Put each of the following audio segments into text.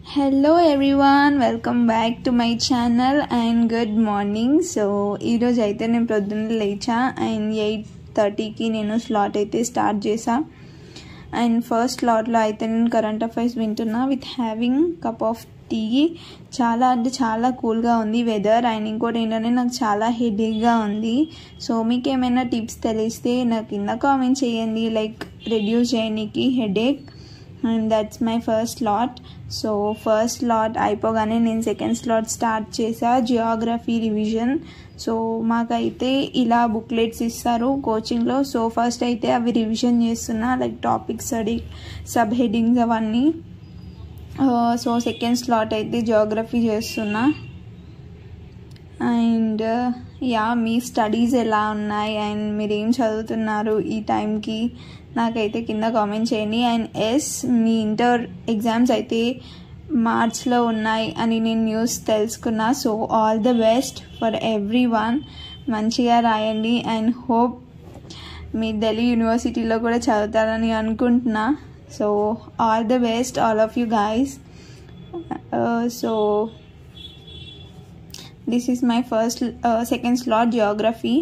Hello everyone welcome back to my channel and good morning so ఈరోజు అయితే నేను పొద్దున్న లేచా అండ్ ఎయిట్ థర్టీకి నేను స్లాట్ అయితే స్టార్ట్ చేసా అండ్ ఫస్ట్ స్లాట్లో అయితే నేను కరెంట్ అఫైర్స్ వింటున్నా with having cup of tea చాలా అంటే చాలా కూల్గా ఉంది వెదర్ అండ్ ఇంకోటి ఏంటంటే నాకు చాలా హెడేక్గా ఉంది సో మీకు ఏమైనా టిప్స్ తెలిస్తే నాకు కింద కామెంట్ చేయండి లైక్ రెడ్యూస్ చేయడానికి headache and that's my first slot so first slot అయిపోగానే నేను సెకండ్ స్లాట్ స్టార్ట్ చేసా జియోగ్రఫీ రివిజన్ సో మాకైతే ఇలా బుక్లెట్స్ ఇస్తారు కోచింగ్లో సో ఫస్ట్ అయితే అవి రివిజన్ చేస్తున్నా like topics study subheadings అవన్నీ సో సెకండ్ స్లాట్ అయితే జియోగ్రఫీ చేస్తున్నా అండ్ యా మీ స్టడీస్ ఎలా ఉన్నాయి అండ్ మీరు ఏం చదువుతున్నారు ఈ టైంకి నాకైతే కింద కామెంట్ చేయండి అండ్ ఎస్ మీ ఇంటర్ ఎగ్జామ్స్ అయితే మార్చ్లో ఉన్నాయి అని నేను న్యూస్ తెలుసుకున్నా so all the best for everyone మంచిగా రాయండి అండ్ హోప్ మీ ఢిల్లీ యూనివర్సిటీలో కూడా చదువుతారని అనుకుంటున్నా so all the best all of you guys so this is my first uh, second slot geography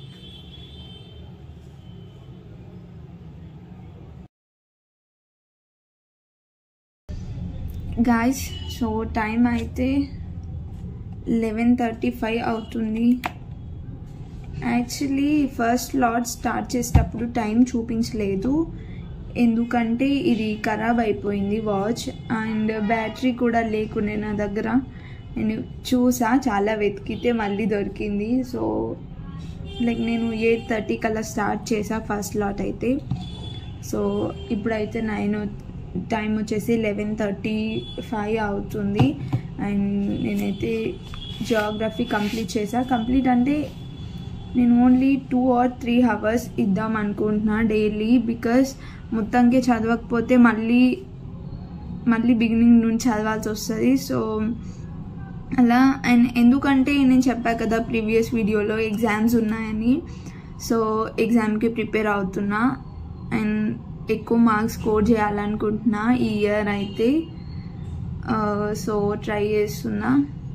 guys so time అయితే లెవెన్ థర్టీ ఫైవ్ అవుతుంది actually first slot start చేసేటప్పుడు time చూపించలేదు ఎందుకంటే ఇది ఖరాబ్ అయిపోయింది వాచ్ అండ్ బ్యాటరీ కూడా లేకుండే నా దగ్గర నేను చూసా చాలా వెతికితే మళ్ళీ దొరికింది సో లైక్ నేను ఎయిట్ థర్టీ కల్లా స్టార్ట్ చేసా ఫస్ట్ లాట్ అయితే సో ఇప్పుడైతే నైన్ టైం వచ్చేసి లెవెన్ థర్టీ ఫైవ్ అవుతుంది అండ్ నేనైతే జియోగ్రఫీ కంప్లీట్ చేసా కంప్లీట్ అంటే నేను only two or three hours ఇద్దాం అనుకుంటున్నా డైలీ బికాస్ మొత్తంకే చదవకపోతే మళ్ళీ మళ్ళీ బిగినింగ్ నుంచి చదవాల్సి వస్తుంది సో అలా అండ్ ఎందుకంటే నేను చెప్పా కదా ప్రీవియస్ వీడియోలో ఎగ్జామ్స్ ఉన్నాయని సో ఎగ్జామ్కి ప్రిపేర్ అవుతున్నా అండ్ ఎక్కువ మార్క్స్ స్కోర్ చేయాలనుకుంటున్నా ఈ ఇయర్ అయితే సో ట్రై చేస్తున్నా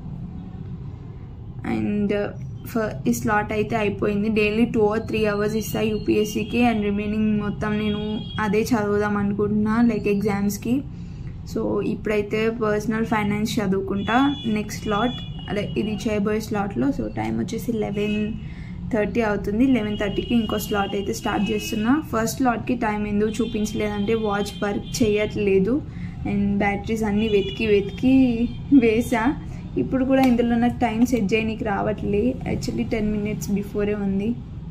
అండ్ ఈ స్లాట్ అయితే అయిపోయింది daily two or three hours ఇస్తా యూపీఎస్సీకి అండ్ రిమైనింగ్ మొత్తం నేను అదే చదువుదాం అనుకుంటున్నా లైక్ ఎగ్జామ్స్కి సో ఇప్పుడైతే పర్సనల్ ఫైనాన్స్ చదువుకుంటా నెక్స్ట్ స్లాట్ అదే ఇది చేయబోయే స్లాట్లో సో టైం వచ్చేసి లెవెన్ థర్టీ అవుతుంది లెవెన్ థర్టీకి ఇంకో స్లాట్ అయితే స్టార్ట్ చేస్తున్నా ఫస్ట్ స్లాట్కి టైం ఎందుకు చూపించలేదంటే వాచ్ వర్క్ చేయట్లేదు అండ్ బ్యాటరీస్ అన్నీ వెతికి వెతికి వేసా ఇప్పుడు కూడా ఇందులో నాకు టైం సెట్ చేయడానికి రావట్లే యాక్చువల్లీ టెన్ మినిట్స్ బిఫోరే ఉంది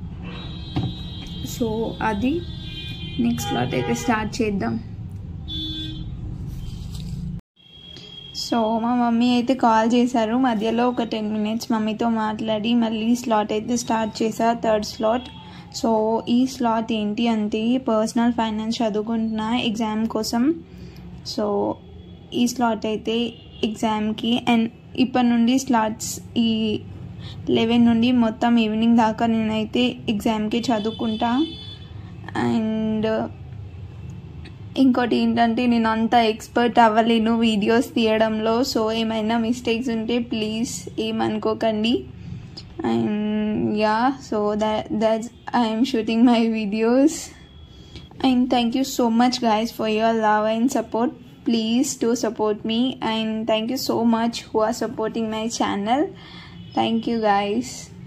సో అది నెక్స్ట్ స్లాట్ అయితే స్టార్ట్ చేద్దాం సో మా మమ్మీ అయితే కాల్ చేశారు మధ్యలో ఒక టెన్ మినిట్స్ మమ్మీతో మాట్లాడి మళ్ళీ స్లాట్ అయితే స్టార్ట్ చేశా థర్డ్ స్లాట్ సో ఈ స్లాట్ ఏంటి అంటే పర్సనల్ ఫైనాన్స్ చదువుకుంటున్నా ఎగ్జామ్ కోసం సో ఈ స్లాట్ అయితే ఎగ్జామ్కి అండ్ ఇప్పటి నుండి స్లాట్స్ ఈ లెవెన్ నుండి మొత్తం ఈవినింగ్ దాకా నేనైతే ఎగ్జామ్కి చదువుకుంటా అండ్ ఇంకోటి ఏంటంటే నేను అంత ఎక్స్పర్ట్ అవ్వలేను వీడియోస్ తీయడంలో సో ఏమైనా మిస్టేక్స్ ఉంటే ప్లీజ్ ఏమనుకోకండి and yeah so that that's I am shooting my videos and thank you so much guys for your love and support please do support me and thank you so much who are supporting my channel thank you guys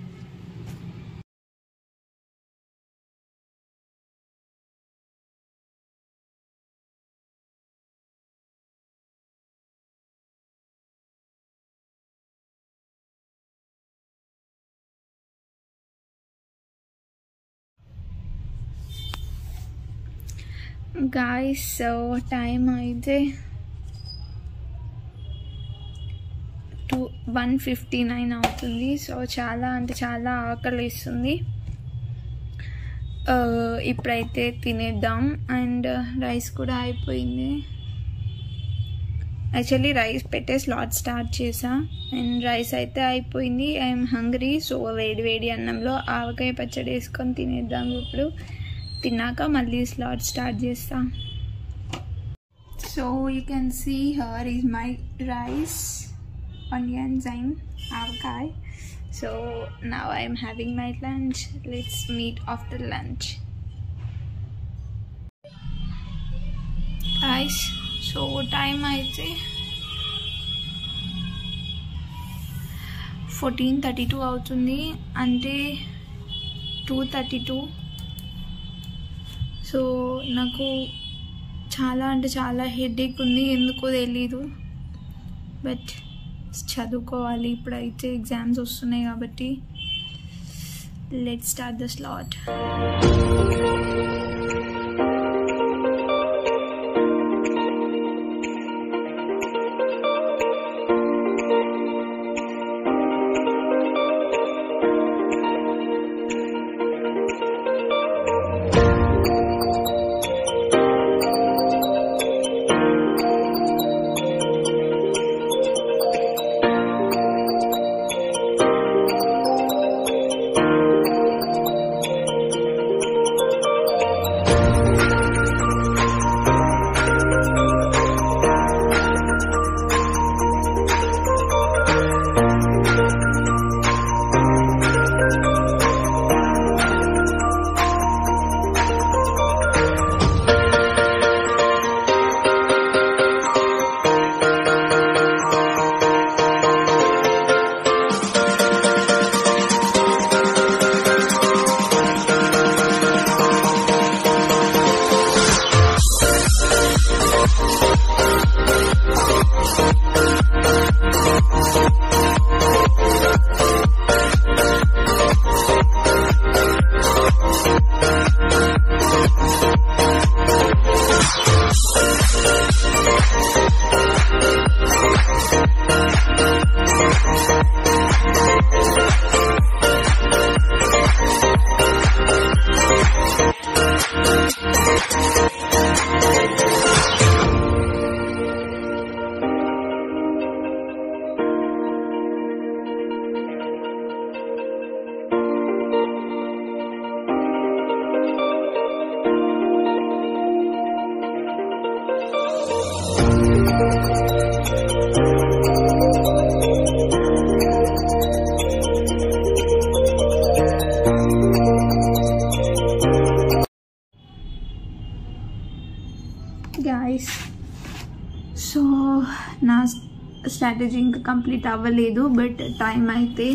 guys so time అయితే two one fifty nine అవుతుంది so చాలా అంటే చాలా ఆకలి ఇస్తుంది ఇప్పుడైతే తినేద్దాం and rice కూడా అయిపోయింది యాక్చువల్లీ రైస్ పెట్టే స్లాట్ స్టార్ట్ చేసా అండ్ రైస్ అయితే అయిపోయింది ఐఎమ్ హంగ్రీ సో వేడి వేడి అన్నంలో ఆవకాయ పచ్చడి వేసుకొని తినేద్దాం ఇప్పుడు తిన్నాక మళ్ళీ స్లాట్ స్టార్ట్ చేస్తా So you can see here is my rice, onions and avocado. So now I'm having my lunch. Let's meet after lunch. Guys, so time అయితే ఫోర్టీన్ థర్టీ టూ అవుతుంది అంటే టూ థర్టీ టూ సో నాకు చాలా అంటే చాలా headache ఉంది ఎందుకో తెలీదు బట్ చదువుకోవాలి ఇప్పుడైతే ఎగ్జామ్స్ వస్తున్నాయి కాబట్టి let start the slot guys so నా స్ట్రాటజీ ఇంకా కంప్లీట్ అవ్వలేదు బట్ టైం అయితే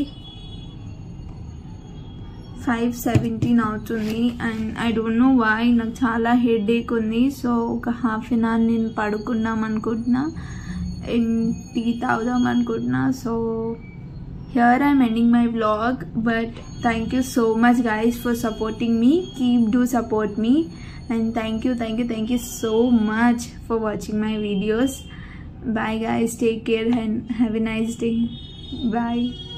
ఫైవ్ సెవెంటీన్ అవుతుంది and I don't know why నాకు చాలా హెడేక్ ఉంది సో ఒక హాఫ్ అన్ అవర్ నేను పడుకుందాం అనుకుంటున్నా అండ్ టీ తాగుదాం అనుకుంటున్నా so here I'm ending my vlog but thank you so much guys for supporting me keep do support me and thank you thank you thank you so much for watching my videos bye guys take care and have a nice day bye